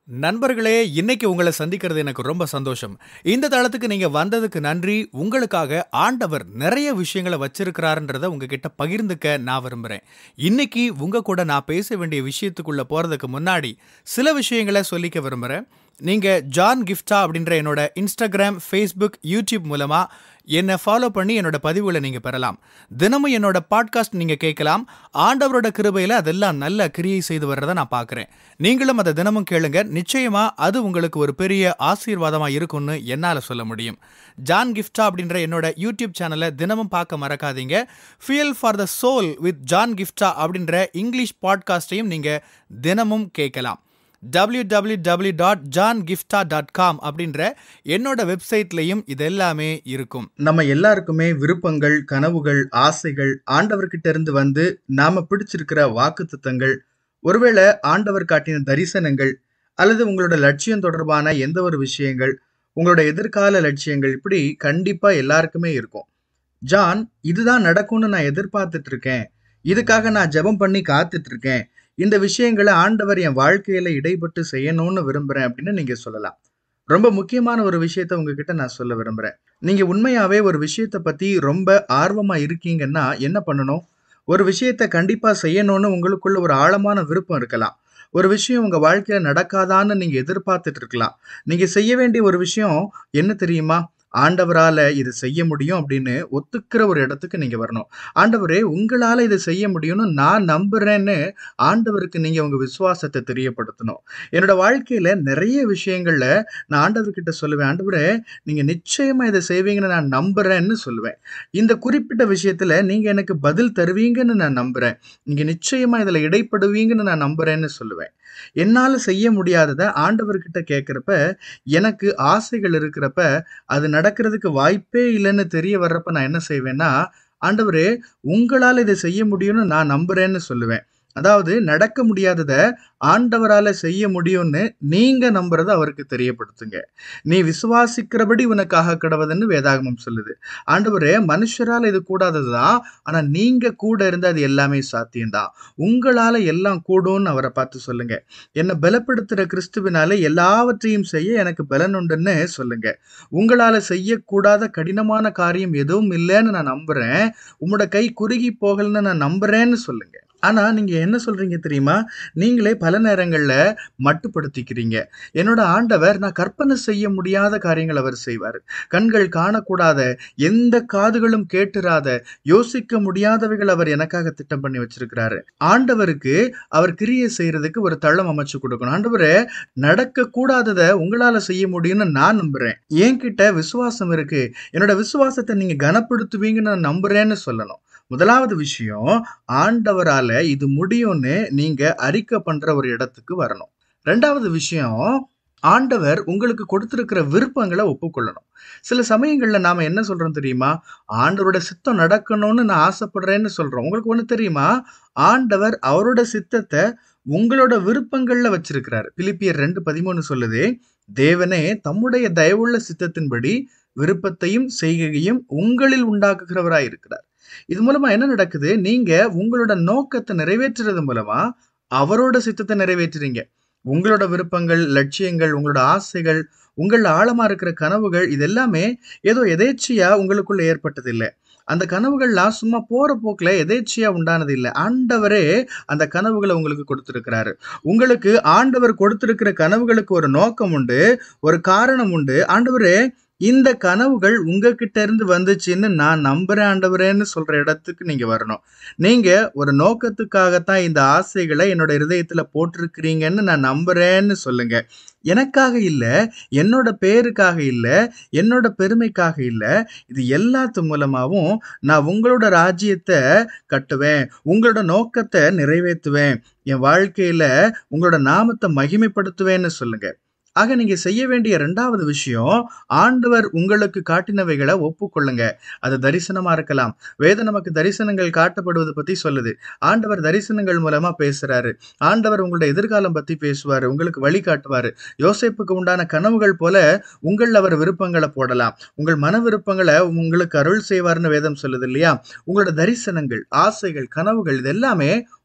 நண்பர்களே இன்னைக்கு உங்களை சந்திக்கிறது எனக்கு ரொம்ப சந்தோஷம் இந்த தளத்துக்கு நீங்க வந்ததுக்கு நன்றி உங்களுக்காக ஆண்டவர் நிறைய விஷயங்களை வச்சிருக்கிறாருன்றத உங்ககிட்ட பகிர்ந்துக்க நான் விரும்புறேன் இன்னைக்கு உங்க கூட நான் பேச வேண்டிய விஷயத்துக்குள்ள போறதுக்கு முன்னாடி சில விஷயங்களை சொல்லிக்க விரும்புறேன் நீங்க ஜான் கிஃப்டா அப்படின்ற என்னோட இன்ஸ்டாகிராம் ஃபேஸ்புக் யூடியூப் மூலமா என்னை ஃபாலோ பண்ணி என்னோட பதிவுகளை நீங்க பெறலாம் தினமும் என்னோட பாட்காஸ்ட் நீங்க கேட்கலாம் ஆண்டவரோட கிருபையில அதெல்லாம் நல்ல கிரியை செய்து வர்றதை நான் பார்க்குறேன் நீங்களும் அதை தினமும் கேளுங்க நிச்சயமா அது உங்களுக்கு ஒரு பெரிய ஆசீர்வாதமா இருக்கும்னு என்னால சொல்ல முடியும் ஜான் கிஃப்டா அப்படின்ற என்னோட யூடியூப் சேனலை தினமும் பார்க்க மறக்காதீங்க fuel for the soul with John Gifta அப்படின்ற இங்கிலீஷ் பாட்காஸ்டையும் நீங்க தினமும் கேட்கலாம் www.johngifta.com dot John Gifta dot com அப்படின்ற என்னோட வெப்சைட்லையும் இது எல்லாமே இருக்கும் நம்ம எல்லாருக்குமே விருப்பங்கள் கனவுகள் ஆசைகள் ஆண்டவர்கிட்ட இருந்து வந்து நாம பிடிச்சிருக்கிற வாக்குத்தத்தங்கள் ஒருவேளை ஆண்டவர் காட்டின தரிசனங்கள் அல்லது உங்களோட லட்சியம் தொடர்பான எந்த ஒரு விஷயங்கள் உங்களோட எதிர்கால லட்சியங்கள் இப்படி கண்டிப்பா எல்லாருக்குமே இருக்கும் ஜான் இதுதான் நடக்கும்னு நான் எதிர்பார்த்துட்டு இருக்கேன் இதுக்காக நான் ஜெபம் பண்ணி காத்துட்டு இருக்கேன் இந்த விஷயங்களை ஆண்டவர் என் வாழ்க்கையில இடைப்பட்டு செய்யணும்னு விரும்புறேன் அப்படின்னு நீங்க சொல்லலாம் ரொம்ப முக்கியமான ஒரு விஷயத்த உங்ககிட்ட நான் சொல்ல விரும்புறேன் நீங்க உண்மையாவே ஒரு விஷயத்த பத்தி ரொம்ப ஆர்வமா இருக்கீங்கன்னா என்ன பண்ணணும் ஒரு விஷயத்த கண்டிப்பா செய்யணும்னு உங்களுக்குள்ள ஒரு ஆழமான விருப்பம் இருக்கலாம் ஒரு விஷயம் உங்க வாழ்க்கையில நடக்காதான்னு நீங்க எதிர்பார்த்துட்டு இருக்கலாம் நீங்க செய்ய வேண்டிய ஒரு விஷயம் என்ன தெரியுமா ஆண்டவரால இது செய்ய முடியும் அப்படின்னு ஒத்துக்கிற ஒரு இடத்துக்கு நீங்க வரணும் ஆண்டவரே உங்களால இதை செய்ய முடியும்னு நான் நம்புறேன்னு ஆண்டவருக்கு நீங்க உங்க விசுவாசத்தை தெரியப்படுத்தணும் என்னோட வாழ்க்கையில நிறைய விஷயங்கள்ல நான் ஆண்டவர்கிட்ட சொல்லுவேன் ஆண்டவரே நீங்க நிச்சயமா இதை செய்வீங்கன்னு நான் நம்புறேன்னு சொல்லுவேன் இந்த குறிப்பிட்ட விஷயத்துல நீங்க எனக்கு பதில் தருவீங்கன்னு நான் நம்புறேன் நீங்க நிச்சயமா இதுல இடைப்படுவீங்கன்னு நான் நம்புறேன்னு சொல்லுவேன் என்னால செய்ய முடியாததை ஆண்டவர்கிட்ட கேட்கிறப்ப எனக்கு ஆசைகள் இருக்கிறப்ப அது நடக்கிறதுக்கு வாய்ப்பே இல்லைன்னு தெரிய வர்றப்ப நான் என்ன செய்வேன்னா ஆண்டவரே உங்களால இதை செய்ய முடியும்னு நான் நம்புறேன்னு சொல்லுவேன் அதாவது நடக்க முடியாதத ஆண்டவரால செய்ய முடியும்னு நீங்க நம்புறத அவருக்கு தெரியப்படுத்துங்க நீ விசுவாசிக்கிறபடி உனக்காக கிடவதுன்னு வேதாகமம் சொல்லுது ஆண்டவரே மனுஷரால இது கூடாததுதான் ஆனா நீங்க கூட இருந்து அது எல்லாமே சாத்தியம்தான் உங்களால எல்லாம் கூடும்னு அவரை பார்த்து சொல்லுங்க என்னை பலப்படுத்துற கிறிஸ்துவினால எல்லாவற்றையும் செய்ய எனக்கு பலன் உண்டுன்னு சொல்லுங்க உங்களால செய்யக்கூடாத கடினமான காரியம் எதுவும் இல்லைன்னு நான் நம்புறேன் உங்களோட கை குறுகி போகலன்னு நான் நம்புறேன்னு சொல்லுங்க ஆனா நீங்க என்ன சொல்றீங்க தெரியுமா நீங்களே பல நேரங்கள்ல மட்டுப்படுத்திக்கிறீங்க என்னோட ஆண்டவர் நான் கற்பனை செய்ய முடியாத காரியங்கள் அவர் செய்வார் கண்கள் காணக்கூடாத எந்த காதுகளும் கேட்டுறாத யோசிக்க முடியாதவைகள் அவர் எனக்காக திட்டம் பண்ணி வச்சிருக்கிறாரு ஆண்டவருக்கு அவர் கிரியை செய்யறதுக்கு ஒரு தளம் அமைச்சு கொடுக்கணும் ஆண்டவரே நடக்க கூடாததை உங்களால செய்ய முடியும்னு நான் நம்புறேன் என்கிட்ட விசுவாசம் இருக்கு என்னோட விசுவாசத்தை நீங்க கனப்படுத்துவீங்கன்னு நான் நம்புறேன்னு சொல்லணும் முதலாவது விஷயம் ஆண்டவரால இது முடியும்னு நீங்க அறிக்கை பண்ற ஒரு இடத்துக்கு வரணும் ரெண்டாவது விஷயம் ஆண்டவர் உங்களுக்கு கொடுத்திருக்கிற விருப்பங்களை ஒப்புக்கொள்ளணும் சில சமயங்கள்ல நாம என்ன சொல்றோம் தெரியுமா ஆண்டவரோட சித்தம் நடக்கணும்னு நான் ஆசைப்படுறேன்னு சொல்றோம் உங்களுக்கு ஒண்ணு தெரியுமா ஆண்டவர் அவரோட சித்தத்தை உங்களோட விருப்பங்கள்ல வச்சிருக்கிறார் பிலிப்பியர் ரெண்டு பதிமூணு சொல்லுது தேவனே தம்முடைய தயவுள்ள சித்தத்தின்படி விருப்பத்தையும் செய்கையையும் உங்களில் உண்டாக்குகிறவராய் இருக்கிறார் இது மூலமா என்ன நடக்குது நீங்க உங்களோட நோக்கத்தை நிறைவேற்றுறது மூலமா அவரோட சித்தத்தை நிறைவேற்றுறீங்க உங்களோட விருப்பங்கள் லட்சியங்கள் உங்களோட ஆசைகள் உங்கள ஆழமா இருக்கிற கனவுகள் இது எல்லாமே ஏதோ எதேச்சியா உங்களுக்குள்ள ஏற்பட்டது இல்லை அந்த கனவுகள்லாம் சும்மா போற போக்குல எதேச்சியா உண்டானது இல்லை ஆண்டவரே அந்த கனவுகளை உங்களுக்கு கொடுத்திருக்கிறாரு உங்களுக்கு ஆண்டவர் கொடுத்திருக்கிற கனவுகளுக்கு ஒரு நோக்கம் உண்டு ஒரு காரணம் உண்டு ஆண்டவரே இந்த கனவுகள் உங்ககிட்ட இருந்து வந்துச்சுன்னு நான் நம்புறேன் ஆண்டவரேன்னு சொல்ற இடத்துக்கு நீங்க வரணும் நீங்க ஒரு நோக்கத்துக்காகத்தான் இந்த ஆசைகளை என்னோட இருதயத்துல போட்டிருக்கிறீங்கன்னு நான் நம்புறேன்னு சொல்லுங்க எனக்காக இல்ல என்னோட பேருக்காக இல்ல என்னோட பெருமைக்காக இல்ல இது எல்லாத்து மூலமாவும் நான் உங்களோட ராஜ்யத்தை கட்டுவேன் உங்களோட நோக்கத்தை நிறைவேற்றுவேன் என் வாழ்க்கையில உங்களோட நாமத்தை மகிமைப்படுத்துவேன்னு சொல்லுங்க ஆக நீங்க செய்ய வேண்டிய ரெண்டாவது விஷயம் ஆண்டவர் உங்களுக்கு காட்டினவைகளை ஒப்புக்கொள்ளுங்க அது தரிசனமா இருக்கலாம் வேத நமக்கு தரிசனங்கள் காட்டப்படுவது பத்தி சொல்லுது ஆண்டவர் தரிசனங்கள் மூலமா பேசுறாரு ஆண்டவர் உங்களோட எதிர்காலம் பத்தி பேசுவாரு உங்களுக்கு வழி காட்டுவாரு யோசேப்புக்கு உண்டான கனவுகள் போல உங்கள் அவர் விருப்பங்களை போடலாம் உங்கள் மன விருப்பங்களை உங்களுக்கு அருள் செய்வார்னு வேதம் சொல்லுது இல்லையா உங்களோட தரிசனங்கள் ஆசைகள் கனவுகள் இது எல்லாமே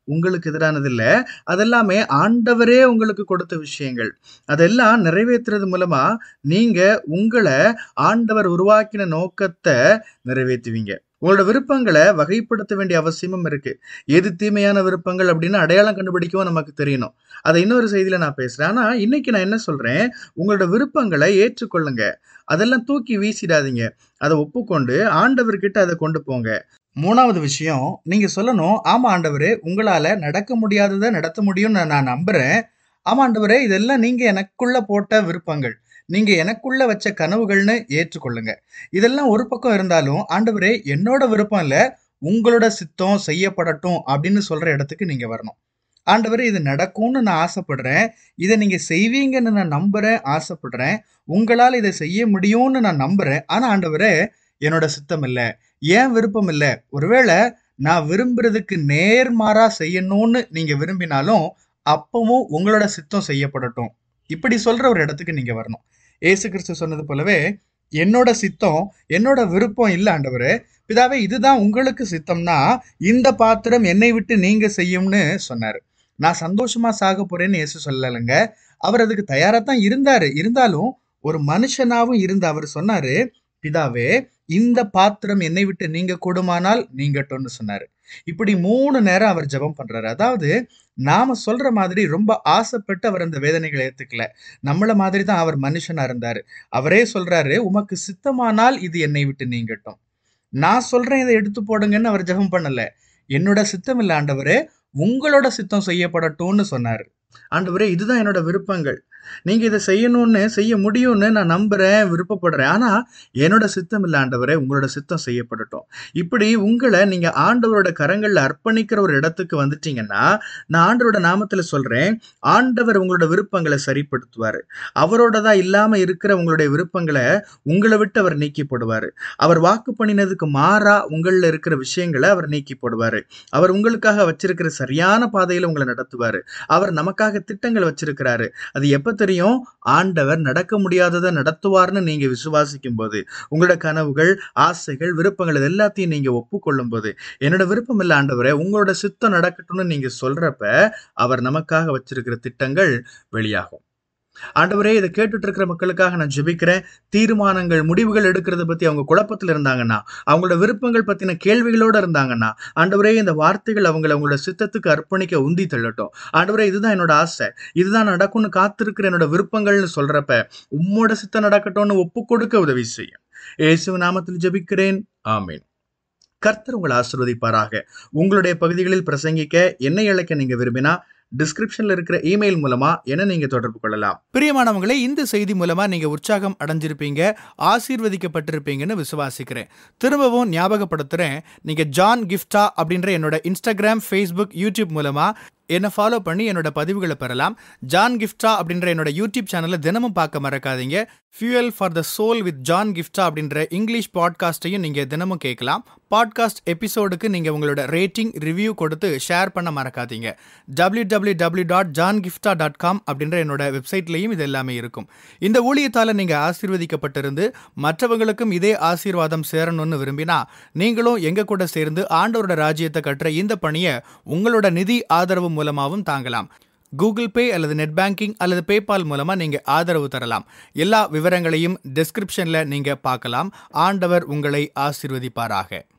உங்களுக்கு எதிரானது இல்ல. அதெல்லாமே ஆண்டவரே உங்களுக்கு கொடுத்த விஷயங்கள். அதெல்லாம் நிறைவேத்துறது மூலமா, நீங்க உங்கள ஆண்டவர் உருவாக்கின நோக்கத்த நிறைவேத்துவீங்க. உங்களோட விருப்பங்கள வகைப்படுத்த வேண்டிய அவசியமும் இருக்கு. எது தீமையான விருப்பங்கள் அப்படின்னு அடையாளம் கண்டுபிடிக்கவும் நமக்கு தெரியணும். அத இன்னொரு செய்தியில நான் பேசுறேன். ஆனா, இன்னைக்கு நான் என்ன சொல்றேன், உங்களோட விருப்பங்கள ஏற்றுக்கொள்ளுங்க. அதெல்லாம் தூக்கி வீசிடாதீங்க. அத ஒப்புக்கொண்டு ஆண்டவர்கிட்ட அத கொண்டு போங்க. 3வது விஷயம், நீங்க சொல்லணும், "ஆமா ஆண்டவரே, உங்களால நடக்க முடியாதத நடத்த முடியும்னு நான் நம்புறேன். ஆமா ஆண்டவரே, இதெல்லாம் நீங்க எனக்குள்ள போட்ட விருப்பங்கள். நீங்க எனக்குள்ள வச்ச கனவுகள்னு ஏற்றுக்கொள்ளுங்க." இதெல்லாம் ஒரு பக்கம் இருந்தாலும், "ஆண்டவரே, என்னோட விருப்பம் இல்ல, உங்களோட சித்தம் செய்யப்படட்டும்." அப்படின்னு சொல்ற இடத்துக்கு நீங்க வரணும். "ஆண்டவரே, இது நடக்கும்னு நான் ஆசைப்படுறேன். இத நீங்க செய்வீங்கன்னு நான் நம்புறேன், ஆசைப்படுறேன். உங்களால இத செய்ய முடியும்னு நான் நம்புறேன். ஆனா ஆண்டவரே, என்னோட சித்தம் இல்ல. என் விருப்பம் இல்ல. ஒருவேள நான் விரும்புறதுக்கு நேர்மாறா செய்யணும்னு நீங்க விரும்பினாலும், அப்பவும் உங்களோட சித்தம் செய்யப்படட்டும்." இப்படி சொல்ற ஒரு இடத்துக்கு நீங்க வரணும். இயேசு கிறிஸ்து சொன்னது போலவே, "என்னோட சித்தம், என்னோட விருப்பம் இல்ல ஆண்டவரே. பிதாவே இதுதான் உங்களுக்கு சித்தம்னா, இந்த பாத்திரம் என்னை விட்டு நீங்க செய்யும்னு" சொன்னாரு. நான் சந்தோஷமா சாகப் போறேன்னு இயேசு சொல்லலங்க. அவர் அதுக்கு தயாரா தான் இருந்தாரு. இருந்தாலும், ஒரு மனுஷனாவும் இருந்த அவரு சொன்னாரு, "பிதாவே, இந்த பாத்திரம் என்னை விட்டு நீங்க கூடுமானால் நீங்கட்டும்னு" சொன்னாரு. இப்படி 3 நேரம் அவர் ஜெபம் பண்றாரு. அதாவது, நாம சொல்ற மாதிரி ரொம்ப ஆசைப்பட்டு அவர் அந்த வேதனைகள ஏத்துக்கல. நம்மள மாதிரி தான் அவர் மனுஷனா இருந்தாரு. அவரே சொல்றாரு, "உமக்கு சித்தமானால் இது என்னை விட்டு நீங்கட்டும்." நான் சொல்றேன் இத எடுத்து போடுங்கன்னு அவர் ஜெபம் பண்ணல. "என்னோட சித்தம் இல்ல ஆண்டவரே, உங்களோட சித்தம் செய்யப்படட்டும்னு" சொன்னாரு. "ஆண்டவரே, இதுதான் என்னோட விருப்பங்கள். நீங்க இத செய்யணும்னு, செய்ய முடியும்னு நான் நம்புறேன், விருப்பப்படுறேன். ஆனா, என்னோட சித்தம் இல்ல ஆண்டவரே, உங்களோட சித்தம் செய்யப்படட்டும்." இப்படி உங்கள நீங்க ஆண்டவரோட கரங்கள்ல அர்ப்பணிக்கிற ஒரு இடத்துக்கு வந்துட்டீங்கன்னா, நான் ஆண்டவரோட நாமத்துல சொல்றேன், ஆண்டவர் உங்களோட விருப்பங்கள சரிப்படுத்துவாரு. அவரோடதா இல்லாம இருக்கிற உங்களுடைய விருப்பங்கள உங்கள விட்டு அவர் நீக்கி போடுவாரு. அவர் வாக்கு பண்ணினதுக்கு மாறா உங்கள்ல இருக்கிற விஷயங்கள அவர் நீக்கி போடுவாரு. அவர் உங்களுக்காக வச்சிருக்கிற சரியான பாதையில உங்கள நடத்துவாரு. அவர் நமக்காக திட்டங்கள் வச்சிருக்கிறாரு. அது எப்ப தெரியும்? ஆண்டவர் நடக்க முடியாதத நடத்துவார்ன்னு நீங்க விசுவாசிக்கும்போது. உங்களோட கனவுகள், ஆசைகள், விருப்பங்கள் இது எல்லாத்தையும் நீங்க ஒப்புக்கொள்ளும்போது, "என்னோட விருப்பம் இல்ல ஆண்டவரே, உங்களோட சித்தம் நடக்கட்டும்னு" நீங்க சொல்றப்ப, அவர் நமக்காக வச்சிருக்கிற திட்டங்கள் வெளியாகும். ஆண்டவரே, இத கேட்டுட்டு இருக்கிற மக்களுக்காக நான் ஜெபிக்கிறேன். தீர்மானங்கள், முடிவுகள் எடுக்கிறத பத்தி அவங்க குழப்பத்துல இருந்தாங்கன்னா, அவங்களோட விருப்பங்கள் பத்தின கேள்விகளோட இருந்தாங்கன்னா, ஆண்டவரே இந்த வார்த்தைகள் அவங்கள உங்களோட சித்தத்துக்கு அர்ப்பணிக்க உந்தி தள்ளட்டும். ஆண்டவரே, இதுதான் என்னோட ஆசை. இதுதான் நடக்கும்னு காத்திருக்கிற என்னோட விருப்பங்கள்னு சொல்றப்ப, உம்மோட சித்தம் நடக்கட்டும்னு ஒப்புக்கொடுக்க உதவி செய்யும். இயேசுவின் நாமத்தில் ஜெபிக்கிறேன். ஆமென். கர்த்தர் உங்கள ஆசீர்வதிப்பாராக. உங்களுடைய பகுதிகளில் பிரசங்கிக்க என்னை அழைக்க நீங்க விரும்பினா, டிஸ்கிரிப்ஷன்ல இருக்கிற இமெயில் மூலமா என்ன நீங்க தொடர்பு கொள்ளலாம். பிரியமானவங்களே, இந்த செய்தி மூலமா நீங்க உற்சாகம் அடைஞ்சிருப்பீங்க, ஆசீர்வதிக்கப்பட்டிருப்பீங்கன்னு விசுவாசிக்கிறேன். திரும்பவும் ஞாபகப்படுத்துறேன், நீங்க ஜான் கிஃப்டா அப்படின்ற என்னோட Instagram, Facebook, YouTube மூலமா என்ன ஃபாலோ பண்ணி என்னோட பதிவுகள பெறலாம். ஜான் கிஃப்டா அப்படின்ற என்னோட யூடியூப் சேனல தினமும் பார்க்க மறக்காதீங்க. Fuel for the soul with John Gifta அப்படின்ற இங்கிலீஷ் பாட்காஸ்ட்டையும் நீங்க தினமும் கேட்கலாம். பாட்காஸ்ட் எபிசோடுக்கு நீங்க உங்களோட ரேட்டிங், ரிவ்யூ கொடுத்து ஷேர் பண்ண மறக்காதீங்க. www.johngiftha.com அப்படின்ற என்னோட வெப்சைட்லயும் இது எல்லாமே இருக்கும். இந்த ஊழியத்தால நீங்க ஆசீர்வதிக்கப்பட்டிருந்து, மற்றவங்களுக்கும் இதே ஆசீர்வாதம் சேரணும்னு விரும்பினா, நீங்களும் எங்க கூட சேர்ந்து ஆண்டவரோட ராஜ்யத்த கட்டுற இந்த பணிய உங்களோட நிதி ஆதரவு மூலமாவும் தாங்கலாம். கூகுள் பே அல்லது நெட் பேங்கிங் அல்லது பேபால் மூலமா நீங்க ஆதரவு தரலாம். எல்லா விவரங்களையும் டிஸ்கிரிப்ஷன்ல நீங்க பார்க்கலாம். ஆண்டவர் உங்களை ஆசீர்வதிப்பாராக.